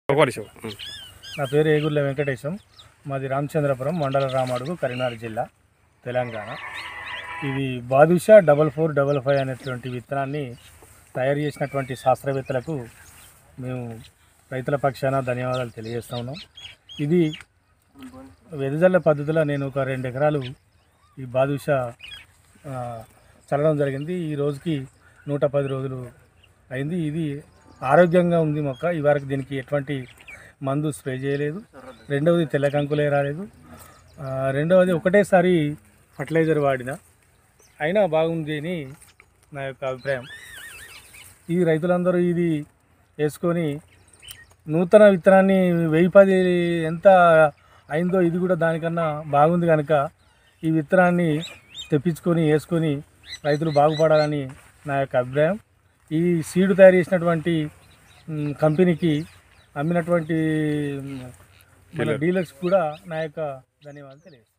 ఒకటి నా పేరు ఏగుర్ల వెంకటేశం మాది రామచంద్రపురం మండల రామాడుగు కరీంనగర్ జిల్లా తెలంగాణ ఇది Badusha double four double five అనేటువంటి విత్తనాన్ని తయారు చేసినటువంటి శాస్త్రవేత్తలకు మేము రైతుల పక్షాన ధన్యవాదాలు తెలియజేస్తా ఉన్నాం ఇది వెదజల్ల పద్ధతిలో నేను ఒక రెండు ఎకరాలు ఈ బాదుషా ఆ, చల్లడం జరిగింది ఈ రోజుకి నూట పది రోజులు అయింది ఇది ఆరోగ్యంగా ఉంది మొక్క ఈ వరకు దీనికి ఎటువంటి మందు స్ప్రే చేయలేదు రెండవది తెల్ల కంకులే రాలేదు ఆ, రెండవది ఒకటేసారి ఫర్టిలైజర్ వాడిన అయినా బాగుంది అని నా యొక్క అభిప్రాయం ఇది రైతులందరూ ఇది వేసుకొని నూతన విత్తనాన్ని వెయ్యి పది ఎంత అయిందో ఇది కూడా దానికన్నా బాగుంది కనుక ఈ విత్తనాన్ని తెప్పించుకొని వేసుకొని రైతులు బాగుపడాలని నా యొక్క అభిప్రాయం ఈ సీడ్ తయారు చేసినటువంటి మ్, కంపెనీకి అమ్మినటువంటి మ్, మన డీలర్. డీలర్స్ కూడా నా యొక్క ధన్యవాదాలు తెలియజేస్తాను